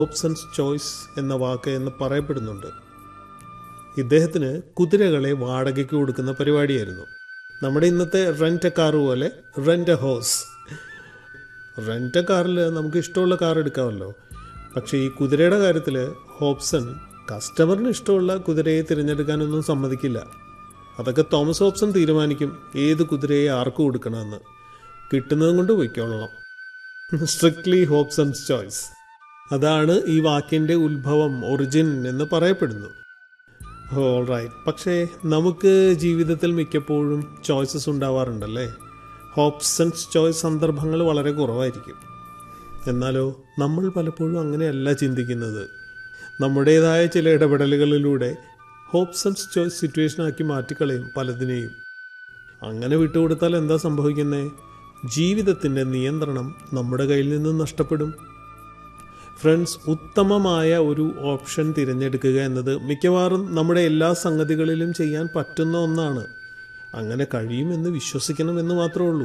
ഓപ്സൺസ് choice എന്ന വാക്ക് എന്ന് പറയപ്പെടുന്നുണ്ട് ഇദ്ദേഹത്തിന് കുതിരകളെ വാടകയ്ക്ക് കൊടുക്കുന്ന പരിപാടിയായിരുന്നു നമ്മുടെ ഇന്നത്തെ റെൻ്റ് എ കാർ പോലെ rent a house rent a കാറിൽ നമുക്ക് ഇഷ്ടമുള്ള കാർ എടുക്കാമല്ലോ പക്ഷേ ഈ കുതിരയുടെ കാര്യത്തിൽ ഹോപ്സൺ കസ്റ്റമറിന് ഇഷ്ടമുള്ള കുതിരയെ തിരഞ്ഞെടുക്കാനൊന്നും സമ്മതിക്കില്ല അതൊക്കെ തോമസ് ഹോപ്സൺ തീരുമാനിക്കും ഏത് കുതിരയെ ആർക്ക് കൊടുക്കണമെന്ന് കിട്ടുന്നതും കൊണ്ട് പൊയ്ക്കോളണം സ്ട്രിക്ട്ലി ഹോപ്സൺസ് ചോയ്സ് അതാണ് ഈ വാക്കിൻ്റെ ഉത്ഭവം ഒറിജിൻ എന്ന് പറയപ്പെടുന്നു ഓൾ റൈറ്റ് പക്ഷേ നമുക്ക് ജീവിതത്തിൽ മിക്കപ്പോഴും ചോയ്സസ് ഉണ്ടാവാറുണ്ടല്ലേ ഹോപ്സൺസ് ചോയ്സ് സന്ദർഭങ്ങൾ വളരെ കുറവായിരിക്കും എന്നാലോ നമ്മൾ പലപ്പോഴും അങ്ങനെയല്ല ചിന്തിക്കുന്നത് നമ്മുടേതായ ചില ഇടപെടലുകളിലൂടെ ഹോപ്സൺസ് ചോയ്സ് സിറ്റുവേഷനാക്കി മാറ്റിക്കളയും പലതിനെയും അങ്ങനെ വിട്ടുകൊടുത്താൽ എന്താ സംഭവിക്കുന്നത് ജീവിതത്തിൻ്റെ നിയന്ത്രണം നമ്മുടെ കയ്യിൽ നിന്ന് നഷ്ടപ്പെടും ഫ്രണ്ട്സ് ഉത്തമമായ ഒരു ഓപ്ഷൻ തിരഞ്ഞെടുക്കുക എന്നത് മിക്കവാറും നമ്മുടെ എല്ലാ സംഗതികളിലും ചെയ്യാൻ പറ്റുന്ന ഒന്നാണ് അങ്ങനെ കഴിയുമെന്ന് വിശ്വസിക്കണമെന്ന് മാത്രമേ ഉള്ളൂ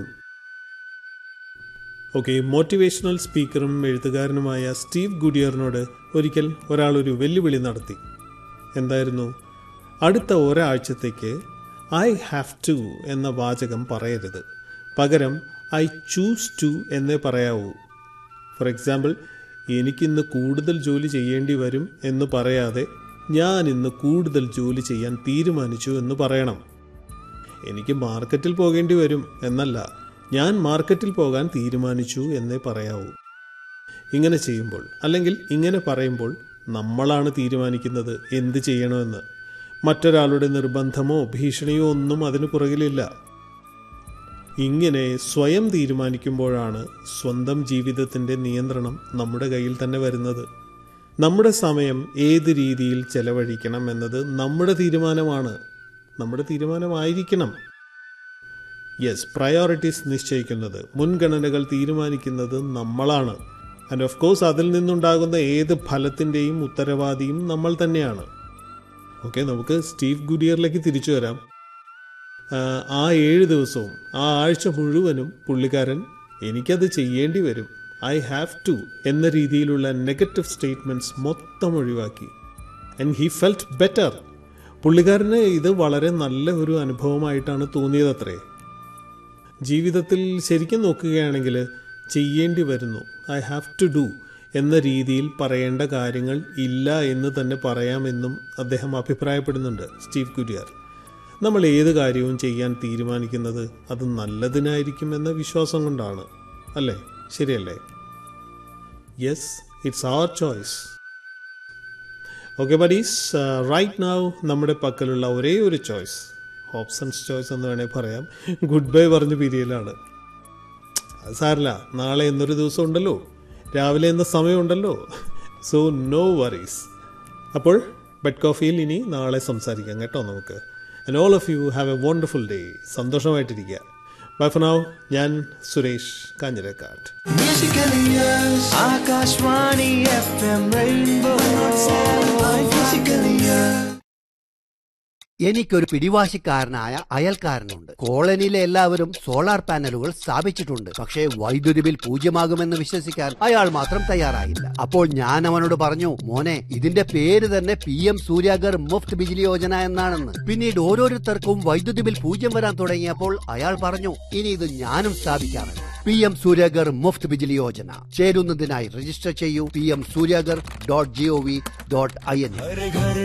ഓക്കെ മോട്ടിവേഷണൽ സ്പീക്കറും എഴുത്തുകാരനുമായ സ്റ്റീവ് ഗുഡിയറിനോട് ഒരിക്കൽ ഒരാൾ ഒരു വെല്ലുവിളി നടത്തി എന്തായിരുന്നു അടുത്ത ഒരാഴ്ചത്തേക്ക് ഐ ഹാവ് ടു എന്ന വാചകം പറയരുത് പകരം ഐ ചൂസ് ടു എന്നേ പറയാവൂ ഫോർ എക്സാമ്പിൾ എനിക്കിന്ന് കൂടുതൽ ജോലി ചെയ്യേണ്ടി വരും എന്ന് പറയാതെ ഞാൻ ഇന്ന് കൂടുതൽ ജോലി ചെയ്യാൻ തീരുമാനിച്ചു എന്ന് പറയണം എനിക്ക് മാർക്കറ്റിൽ പോകേണ്ടി വരും എന്നല്ല ഞാൻ മാർക്കറ്റിൽ പോകാൻ തീരുമാനിച്ചു എന്നേ പറയാവൂ ഇങ്ങനെ ചെയ്യുമ്പോൾ അല്ലെങ്കിൽ ഇങ്ങനെ പറയുമ്പോൾ നമ്മളാണ് തീരുമാനിക്കുന്നത് എന്ത് ചെയ്യണമെന്ന് മറ്റൊരാളുടെ നിർബന്ധമോ ഭീഷണിയോ ഒന്നും അതിന് പുറകിലില്ല ഇങ്ങനെ സ്വയം തീരുമാനിക്കുമ്പോഴാണ് സ്വന്തം ജീവിതത്തിൻ്റെ നിയന്ത്രണം നമ്മുടെ കയ്യിൽ തന്നെ വരുന്നത് നമ്മുടെ സമയം ഏത് രീതിയിൽ ചെലവഴിക്കണം എന്നത് നമ്മുടെ തീരുമാനമാണ് നമ്മുടെ തീരുമാനമായിരിക്കണം യെസ് പ്രയോറിറ്റീസ് നിശ്ചയിക്കുന്നത് മുൻഗണനകൾ തീരുമാനിക്കുന്നത് നമ്മളാണ് ആൻഡ് ഓഫ് കോഴ്സ് അതിൽ നിന്നുണ്ടാകുന്ന ഏത് ഫലത്തിൻ്റെയും ഉത്തരവാദിയും നമ്മൾ തന്നെയാണ് ഓക്കെ നമുക്ക് സ്റ്റീവ് ഗുഡിയറിലേക്ക് തിരിച്ചു വരാം ആ ഏഴ് ദിവസവും ആ ആഴ്ച മുഴുവനും പുള്ളിക്കാരൻ എനിക്കത് ചെയ്യേണ്ടി വരും ഐ ഹാവ് ടു എന്ന രീതിയിലുള്ള നെഗറ്റീവ് സ്റ്റേറ്റ്മെൻറ്റ്സ് മൊത്തം ഒഴിവാക്കി ആൻഡ് ഹി ഫെൽറ്റ് ബെറ്റർ പുള്ളിക്കാരന് ഇത് വളരെ നല്ല ഒരു അനുഭവമായിട്ടാണ് തോന്നിയതത്രേ ജീവിതത്തിൽ ശരിക്കും നോക്കുകയാണെങ്കിൽ ചെയ്യേണ്ടി വരുന്നു ഐ ഹാവ് ടു ഡു എന്ന രീതിയിൽ പറയേണ്ട കാര്യങ്ങൾ ഇല്ല എന്ന് തന്നെ പറയാമെന്നും അദ്ദേഹം അഭിപ്രായപ്പെടുന്നുണ്ട് സ്റ്റീവ് കുര്യർ നമ്മൾ ഏത് കാര്യവും ചെയ്യാൻ തീരുമാനിക്കുന്നത് അത് നല്ലതിനായിരിക്കും എന്ന വിശ്വാസം കൊണ്ടാണ് അല്ലേ ശരിയല്ലേ yes it's our choice okay buddies right now നമ്മുടെ പക്കലുള്ള ഒരേ ഒരു ചോയ്സ് ഓപ്ഷൻസ് ചോയ്സ് എന്ന് വേണേൽ പറയാം ഗുഡ് ബൈ പറഞ്ഞ പിരിയലാണ് അത് സാറില്ല നാളെ എന്നൊരു ദിവസം ഉണ്ടല്ലോ രാവിലെ എന്ന സമയമുണ്ടല്ലോ സോ നോ വറീസ് അപ്പോൾ ബെഡ് കോഫിയിൽ ഇനി നാളെ സംസാരിക്കാം കേട്ടോ നമുക്ക് and all of you have a wonderful day സന്തോഷമായിട്ടിരിക്കുക ബൈ ഫോർ നൗ ഞാൻ സുരേഷ് കാഞ്ഞിരക്കാട്ട് ആകാശവാണി എഫ് എം റെയിൻബോ എനിക്കൊരു പിടിവാശിക്കാരനായ അയൽക്കാരനുണ്ട് കോളനിയിലെ എല്ലാവരും സോളാർ പാനലുകൾ സ്ഥാപിച്ചിട്ടുണ്ട് പക്ഷേ വൈദ്യുതി ബിൽ പൂജ്യമാകുമെന്ന് വിശ്വസിക്കാൻ അയാൾ മാത്രം തയ്യാറായില്ല അപ്പോൾ ഞാൻ അവനോട് പറഞ്ഞു മോനെ ഇതിന്റെ പേര് തന്നെ പി എം സൂര്യാഗർ മുഫ്ത് ബിജിലി യോജന എന്നാണെന്ന് പിന്നീട് ഓരോരുത്തർക്കും വൈദ്യുതി ബിൽ പൂജ്യം വരാൻ തുടങ്ങിയപ്പോൾ അയാൾ പറഞ്ഞു ഇനി ഇത് ഞാനും സ്ഥാപിക്കാറുണ്ട് പി എം സൂര്യാഗർ മുഫ്ത് ബിജിലി യോജന ചേരുന്നതിനായി രജിസ്റ്റർ ചെയ്യൂ P M Surya Ghar dot G O V dot I N घर घर